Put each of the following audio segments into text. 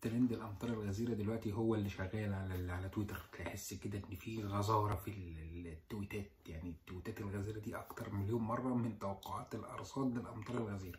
ترند الامطار الغزيره دلوقتي هو اللي شغال على على تويتر تحس كده ان في غزاره في ال- التويتات يعني التويتات الغزيره دي اكتر مليون مره من توقعات الارصاد للامطار الغزيره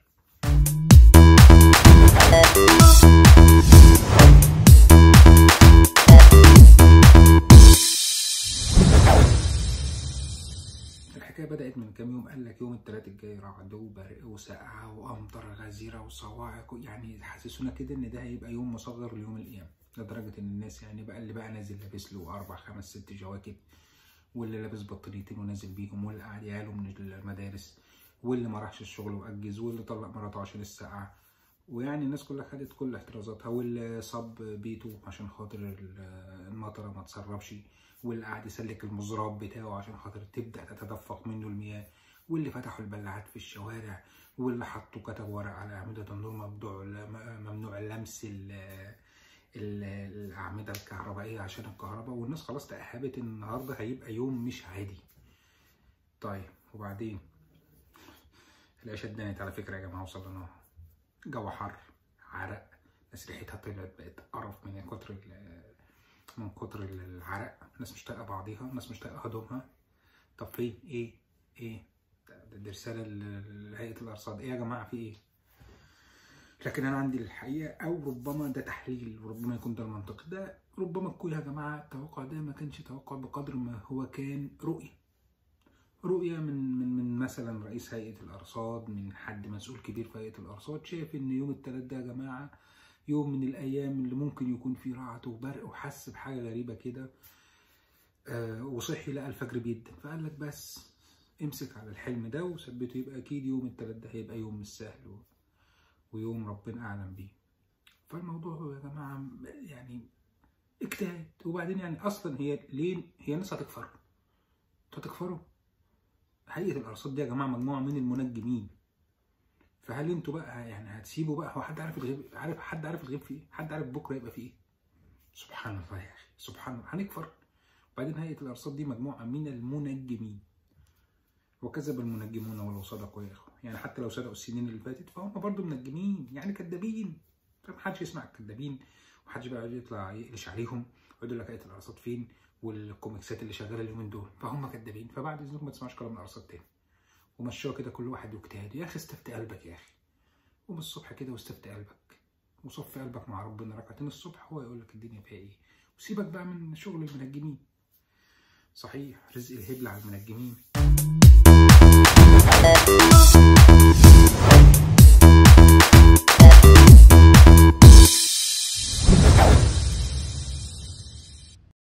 الحكايه بدات من كام يوم قال لك يوم الثلاث الجاي رعد وبرق وسقعه وامطار غزيره وصواعق يعني حسسونا كده ان ده هيبقى يوم مصغر ليوم القيامه لدرجه ان الناس يعني بقى اللي بقى نازل لابس له اربع خمس ست جواكت واللي لابس بطانيتين ونازل بيهم واللي قاعد يعاله من المدارس واللي ما راحش الشغل واجز واللي طلق مراته عشان السقعه ويعني الناس كلها خدت كل احترازاتها واللي صب بيته عشان خاطر ال- المطره ما تسربش واللي قاعد يسلك المزراب بتاعه عشان خاطر تبدا تتدفق منه المياه واللي فتحوا البلاعات في الشوارع واللي حطوا كتبوا ورق على اعمده النور ممنوع ممنوع لمس ال- ال- الاعمده الكهربائيه عشان الكهرباء والناس خلاص تأهبت ان النهارده هيبقى يوم مش عادي طيب وبعدين العيشه اتدنت على فكره يا جماعه وصلنا جو حر عرق ناس ريحتها طلعت بقت قرف من كتر ال- من كتر العرق ناس مش طايقه بعضيها ناس مش طايقه هدومها طب فين ايه ايه ده- ده- دي رساله ل- لهيئه الارصاد ايه يا جماعه في ايه لكن انا عندي الحقيقه او ربما ده تحليل وربما يكون ده المنطق ده ربما تكون يا جماعه التوقع ده ما كانش توقع بقدر ما هو كان رؤيه رؤية من من من مثلا رئيس هيئة الأرصاد من حد مسؤول كبير في هيئة الأرصاد شايف إن يوم التلات ده يا جماعة يوم من الأيام اللي ممكن يكون فيه رعد وبرق وحس بحاجة غريبة كده آه وصحي لقى الفجر بيدن فقال لك بس امسك على الحلم ده وثبته يبقى أكيد يوم التلات ده هيبقى يوم مش سهل و- ويوم ربنا أعلم بيه فالموضوع يا جماعة يعني اجتهاد وبعدين يعني أصلا هي ليه هي الناس هتكفر انتوا هتكفروا هيئة الأرصاد دي يا جماعة مجموعة من المنجمين فهل انتوا بقى يعني هتسيبوا بقى هو حد عارف الغيب عارف حد عارف الغيب فيه ايه؟ حد عارف بكره يبقى فيه ايه؟ سبحان الله يا اخي سبحان الله هنكفر وبعدين هيئة الأرصاد دي مجموعة من المنجمين وكذب المنجمون ولو صدقوا يا اخوة يعني حتى لو صدقوا السنين اللي فاتت فهم برضه منجمين يعني كذابين فمحدش يسمع الكذابين ومحدش بقى يطلع يقلش عليهم ويقول لك هيئة الأرصاد فين والكوميكسات اللي شغاله اليومين دول فهم كدابين فبعد اذنكم ما تسمعوش كلام الارصاد تاني ومشوها كده كل واحد واجتهاده يا اخي استفتي قلبك يا اخي قوم الصبح كده واستفتي قلبك وصفي قلبك مع ربنا ركعتين الصبح هو يقول لك الدنيا فيها ايه وسيبك بقى من شغل المنجمين صحيح رزق الهبل على المنجمين